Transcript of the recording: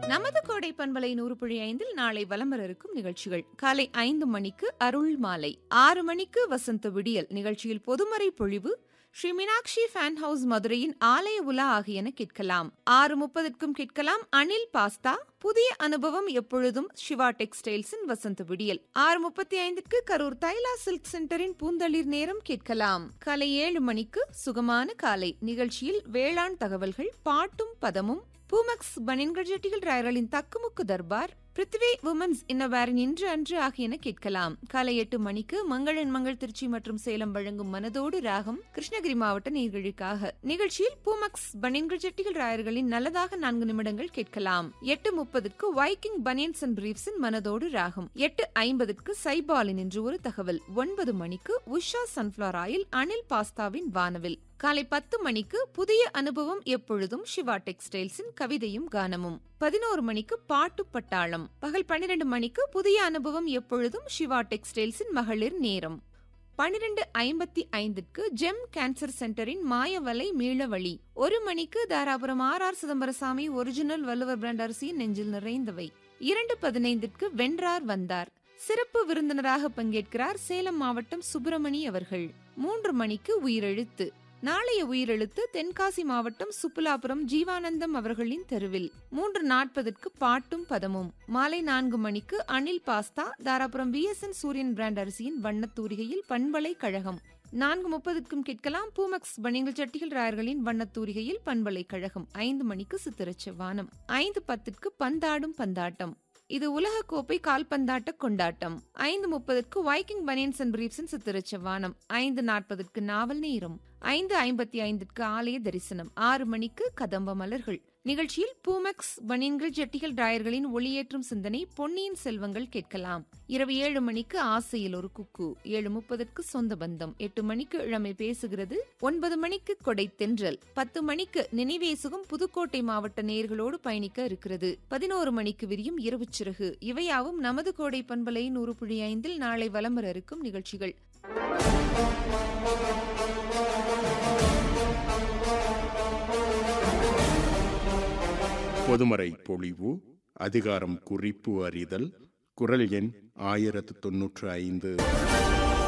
நமது கோடை பண்பலை நூறு புள்ளி ஐந்தில் நாளை வலம் வர இருக்கும் நிகழ்ச்சிகள் காலை ஐந்து மணிக்கு அருள் மாலை ஆறு மணிக்கு வசந்த விடியல் நிகழ்ச்சியில் பொதுமறை பொழிவு ஸ்ரீ மீனாட்சி ஃபேன் ஹவுஸ் மதுரையின் ஆலய உலா ஆகியன கேட்கலாம் ஆறு முப்பதுக்கும் கேட்கலாம் அனில் பாஸ்தா புதிய அனுபவம் எப்பொழுதும் சிவா டெக்ஸ்டைல்ஸின் வசந்த விடியல் ஆறு முப்பத்தி ஐந்துக்கு கரூர் தைலா சில்க் சென்டரின் பூந்தளிர் நேரம் கேட்கலாம் காலை ஏழு மணிக்கு சுகமான காலை நிகழ்ச்சியில் வேளாண் தகவல்கள் பாட்டும் பதமும் பூமக்ஸ் பனின்கள் ஜெட்டிகள் ராயர்களின் தக்குமுக்கு தர்பார் பிருத்வி உமன்ஸ் இன்னவாரின் இன்று அன்று ஆகியன கேட்கலாம் காலை எட்டு மணிக்கு மங்களன் மங்கள் திருச்சி மற்றும் சேலம் வழங்கும் மனதோடு ராகம் கிருஷ்ணகிரி மாவட்ட நீர்களுக்காக நிகழ்ச்சியில் பூமக்ஸ் பனின்கள் ஜெட்டிகள் ராயர்களின் நல்லதாக நான்கு நிமிடங்கள் கேட்கலாம் எட்டு முப்பதுக்கு வைக்கிங் பனியன்ஸ் அண்ட் பிரீப்ஸின் மனதோடு ராகம் எட்டு ஐம்பதுக்கு சைபாலின் என்று ஒரு தகவல் ஒன்பது மணிக்கு உஷா சன்ஃபிளவர் ஆயில் அனில் பாஸ்தாவின் வானவில் காலை பத்து மணிக்கு புதிய அனுபவம் எப்பொழுதும் சிவா டெக்ஸ்டைல்ஸின் கவிதையும் கானமும் பதினோரு மணிக்கு பாட்டு பட்டாளம் பகல் பன்னிரண்டு மணிக்கு புதிய அனுபவம் எப்பொழுதும் சிவா டெக்ஸ்டைல்ஸின் மகளிர் நேரம் பன்னிரண்டு ஐம்பத்தி ஐந்துக்கு ஜெம் கேன்சர் சென்டரின் மாயவலை மீளவழி ஒரு மணிக்கு Dharapuram R R Chidambarasami original Valluvar brand அரிசியின் நெஞ்சில் நிறைந்தவை இரண்டு பதினைந்திற்கு வென்றார் வந்தார் சிறப்பு விருந்தினராக பங்கேற்கிறார் சேலம் மாவட்டம் சுப்பிரமணி அவர்கள் மூன்று மணிக்கு உயிரெழுத்து நாளைய உயிரெழுத்து தென்காசி மாவட்டம் சுப்புலாபுரம் ஜீவானந்தம் அவர்களின் தெருவில் மூன்று நாற்பதற்கு பாட்டும் பதமும் மாலை நான்கு மணிக்கு Anil pasta Dharapuram VSN Suriyan brand அரிசியின் வண்ணத்தூரிகையில் பண்பலை கழகம் நான்கு முப்பதுக்கும் கேட்கலாம் பூமக்ஸ் பனிங்கள் சட்டிகள் ராயர்களின் வண்ணத்தூரிகையில் பண்பலை கழகம் ஐந்து மணிக்கு சித்திரச்ச வானம் ஐந்து பத்திற்கு பந்தாடும் பந்தாட்டம் இது உலகக்கோப்பை கால்பந்தாட்ட கொண்டாட்டம் ஐந்து முப்பதற்கு வைக்கிங் பனியன்ஸ் அண்ட் பிரீப்ஸின் சித்திரச்ச வானம் ஐந்து நாற்பதற்கு நாவல் நேரம் ஐந்து ஐம்பத்தி ஐந்திற்கு ஆலய தரிசனம் ஆறு மணிக்கு கதம்ப மலர்கள் நிகழ்ச்சியில் பூமெக்ஸ் பனியன்கள் ஜெட்டிகள் டிராயர்களின் ஒளியேற்றும் சிந்தனை பொன்னியின் செல்வங்கள் கேட்கலாம் இரவு ஏழு மணிக்கு ஆசையில் ஒரு குக்கு ஏழு முப்பதற்கு சொந்த பந்தம் எட்டு மணிக்கு இளமை பேசுகிறது ஒன்பது மணிக்கு கொடை தென்றல் பத்து மணிக்கு நினைவேசுகும் புதுக்கோட்டை மாவட்ட நேர்களோடு பயணிக்க இருக்கிறது பதினோரு மணிக்கு விரியும் இரவு சிறகு இவையாவும் நமது கோடை பண்பலை நூறு புள்ளி ஐந்தில் நாளை வலம் வர இருக்கும் நிகழ்ச்சிகள் பொதுமறை பொழிவு அதிகாரம் குறிப்பு அறிதல் குரல் எண் ஆயிரத்து தொன்னூற்று ஐந்து